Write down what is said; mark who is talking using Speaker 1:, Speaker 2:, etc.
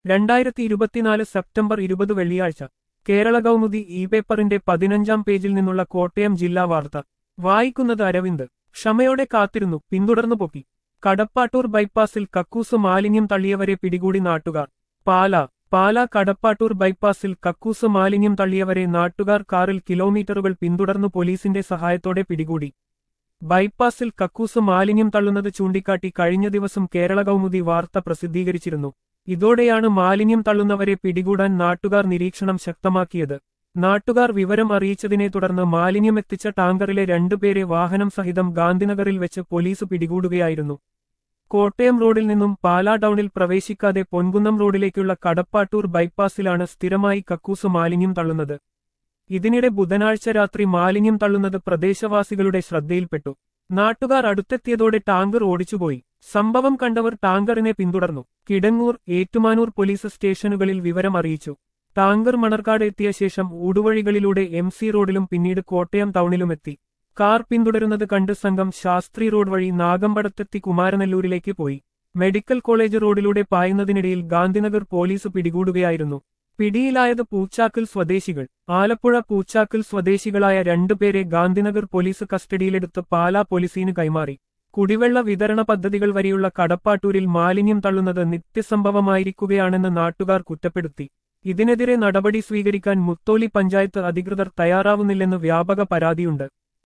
Speaker 1: രണ്ടായിരത്തി ഇരുപത്തിനാല് സെപ്റ്റംബർ ഇരുപത് വെള്ളിയാഴ്ച കേരള കൗമുദി ഇ പേപ്പറിന്റെ പതിനഞ്ചാം പേജിൽ നിന്നുള്ള കോട്ടയം ജില്ലാ വാർത്ത വായിക്കുന്നത് അരവിന്ദ് ക്ഷമയോടെ കാത്തിരുന്നു പിന്തുടർന്നു പൊക്കി കടപ്പാട്ടൂർ ബൈപ്പാസിൽ കക്കൂസ് മാലിന്യം തള്ളിയവരെ പിടികൂടി നാട്ടുകാർ പാല പാല കടപ്പാട്ടൂർ ബൈപ്പാസിൽ കക്കൂസ് മാലിന്യം തള്ളിയവരെ നാട്ടുകാർ കാറിൽ കിലോമീറ്ററുകൾ പിന്തുടർന്നു പോലീസിന്റെ സഹായത്തോടെ പിടികൂടി ബൈപ്പാസിൽ കക്കൂസ് മാലിന്യം തള്ളുന്നത് ചൂണ്ടിക്കാട്ടി കഴിഞ്ഞ ദിവസം കേരള കൗമുദി വാർത്ത പ്രസിദ്ധീകരിച്ചിരുന്നു ഇതോടെയാണ് മാലിന്യം തള്ളുന്നവരെ പിടികൂടാൻ നാട്ടുകാർ നിരീക്ഷണം ശക്തമാക്കിയത് നാട്ടുകാർ വിവരം അറിയിച്ചതിനെ തുടർന്ന് മാലിന്യമെത്തിച്ച ടാങ്കറിലെ രണ്ടുപേരെ വാഹനം സഹിതം ഗാന്ധിനഗറിൽ വെച്ച് പോലീസ് പിടികൂടുകയായിരുന്നു കോട്ടയം റോഡിൽ നിന്നും പാലാ ടൗണിൽ പ്രവേശിക്കാതെ പൊൻകുന്നം റോഡിലേക്കുള്ള കടപ്പാട്ടൂർ ബൈപ്പാസിലാണ് സ്ഥിരമായി കക്കൂസ് മാലിന്യം തള്ളുന്നത് ഇതിനിടെ ബുധനാഴ്ച രാത്രി മാലിന്യം തള്ളുന്നത് പ്രദേശവാസികളുടെ ശ്രദ്ധയിൽപ്പെട്ടു നാട്ടുകാർ അടുത്തെത്തിയതോടെ ടാങ്കർ ഓടിച്ചുപോയി സംഭവം കണ്ടവർ ടാങ്കറിനെ പിന്തുടർന്നു കിടങ്ങൂർ ഏറ്റുമാനൂർ പോലീസ് സ്റ്റേഷനുകളിൽ വിവരം അറിയിച്ചു ടാങ്കർ മണർക്കാട് എത്തിയ ശേഷം ഊടുവഴികളിലൂടെ എം സി റോഡിലും പിന്നീട് കോട്ടയം ടൗണിലുമെത്തി കാർ പിന്തുടരുന്നത് കണ്ട് സംഘം ശാസ്ത്രി റോഡ് വഴി നാഗമ്പടത്തെത്തി കുമാരനെല്ലൂരിലേക്ക് പോയി മെഡിക്കൽ കോളേജ് റോഡിലൂടെ പായുന്നതിനിടയിൽ ഗാന്ധിനഗർ പോലീസ് പിടികൂടുകയായിരുന്നു പിടിയിലായത് പൂച്ചാക്കൽ സ്വദേശികൾ ആലപ്പുഴ പൂച്ചാക്കൽ സ്വദേശികളായ രണ്ടുപേരെ ഗാന്ധിനഗർ പോലീസ് കസ്റ്റഡിയിലെടുത്ത് പാലാ പോലീസിന് കൈമാറി കുടിവെള്ള വിതരണ പദ്ധതികൾ വരെയുള്ള കടപ്പാട്ടൂരിൽ മാലിന്യം തള്ളുന്നത് നിത്യസംഭവമായിരിക്കുകയാണെന്ന് നാട്ടുകാർ കുറ്റപ്പെടുത്തി ഇതിനെതിരെ നടപടി സ്വീകരിക്കാൻ മുത്തോലി പഞ്ചായത്ത് അധികൃതർ തയ്യാറാവുന്നില്ലെന്ന് വ്യാപക പരാതിയുണ്ട്